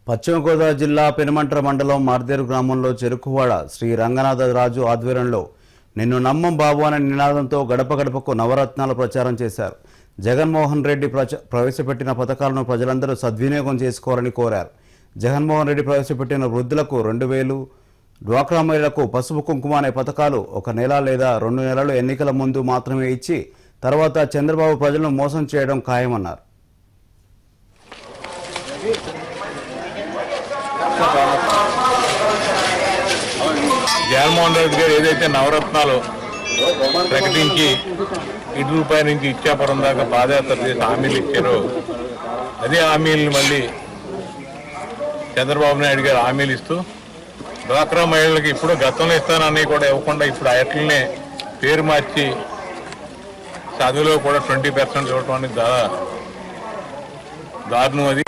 పశ్చిమ గోదావరి జిల్లా పెనుమంట్ర మండలం మార్దేరు గ్రామంలో చెరుకువాడ శ్రీ రంగనాథరాజు ఆధ్వర్యంలో నిన్ను నమ్మం బాబు అనే నినాదంతో గడప గడపకు నవరత్నాల ప్రచారం చేశారు జగన్మోహన్ రెడ్డి ప్రచ ప్రవేశపెట్టిన పథకాలను ప్రజలందరూ సద్వినియోగం చేసుకోవాలని కోరారు జగన్మోహన్ రెడ్డి ప్రవేశపెట్టిన వృద్ధులకు రెండు వేలు డ్వాక్రా మహిళలకు పసుపు కుంకుమ అనే పథకాలు ఒక నెల లేదా రెండు నెలలు ఎన్నికల ముందు మాత్రమే ఇచ్చి తర్వాత చంద్రబాబు ప్రజలను మోసం చేయడం ఖాయమన్నారు జగన్మోహన్ రెడ్డి గారు ఏదైతే నవరత్నాలు ప్రకటించి ఇటు రూపాయి నుంచి ఇచ్చాపురం దాకా పాదయాత్ర చేసి హామీలు ఇచ్చారో అదే హామీలను మళ్ళీ చంద్రబాబు నాయుడు గారు హామీలు ఇస్తూ డ్వాక్రా మహిళలకు ఇప్పుడు గతంలో ఇస్తానని కూడా ఇవ్వకుండా ఇప్పుడు అట్లనే పేరు మార్చి చదువులో కూడా ట్వంటీ పర్సెంట్ ఇవ్వటం అనేది దా- దారుణం అది